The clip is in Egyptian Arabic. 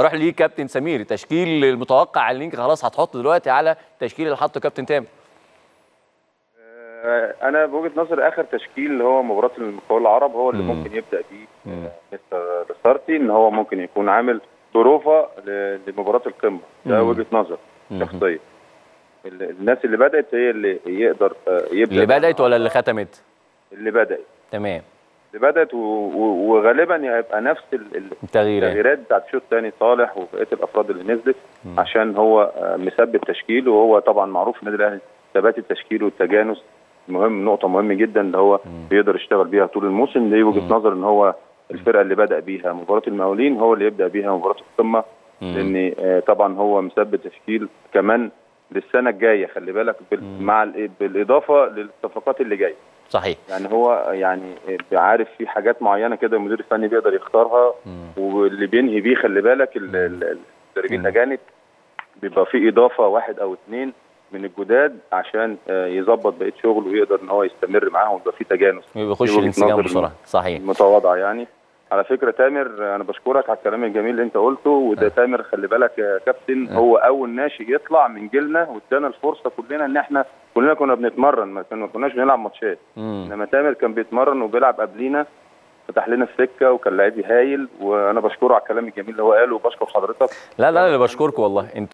هروح ليه كابتن سمير التشكيل المتوقع اللي انت خلاص هتحط دلوقتي على التشكيل اللي حطه كابتن تامر آه، انا بوجهه نظري اخر تشكيل اللي هو مباراه المقاول العرب هو اللي مم. ممكن يبدا بيه مم. آه، مستر لاسارتي ان هو ممكن يكون عامل بروفا ل- لمباراه القمه ده مم. وجهه نظر مم. شخصيه ال- الناس اللي بدات هي اللي يقدر آه، يبدا اللي بدات ولا اللي ختمت اللي بدات تمام اللي بدات و- و- وغالبا هيبقى نفس ال- ال- التغييرات التغييرات بتاعت الشوط الثاني صالح وبقيه الافراد اللي نزلت مم. عشان هو آه، مثبت تشكيل وهو طبعا معروف في النادي الاهلي ثبات التشكيل والتجانس مهم نقطه مهمه جدا اللي هو مم. بيقدر يشتغل بيها طول الموسم دي وجهه مم. نظر ان هو الفرقه اللي بدا بيها مباراه المقاولين هو اللي يبدا بيها مباراه القمه مم. لان آه، طبعا هو مثبت تشكيل كمان للسنه الجايه خلي بالك بال- مم. مع ال- بالاضافه للصفقات اللي جايه صحيح يعني هو يعني عارف في حاجات معينه كده المدير الفني بيقدر يختارها مم. واللي بينهي بيه خلي بالك ال- ال- المدربين مم. الاجانب بيبقى في اضافه واحد او اثنين من الجداد عشان آه، يظبط بقيه شغله ويقدر ان هو يستمر معاهم ويبقى في تجانس بيخش دي وجهة الانسجام نظر بسرعه صحيح متواضعه يعني على فكره تامر آه، انا بشكرك على الكلام الجميل اللي انت قلته وده آه. تامر خلي بالك يا كابتن آه. هو اول ناشئ يطلع من جيلنا وادانا الفرصه كلنا ان احنا كلنا كنا بنتمرن ما كنا- ما كناش بنلعب ماتشات مم. انما تامر كان بيتمرن وبيلعب قبلينا فتح لنا السكه وكان لعيب هايل وانا بشكره على الكلام الجميل اللي هو قاله وبشكر حضرتك لا لا اللي بشكركم والله انتوا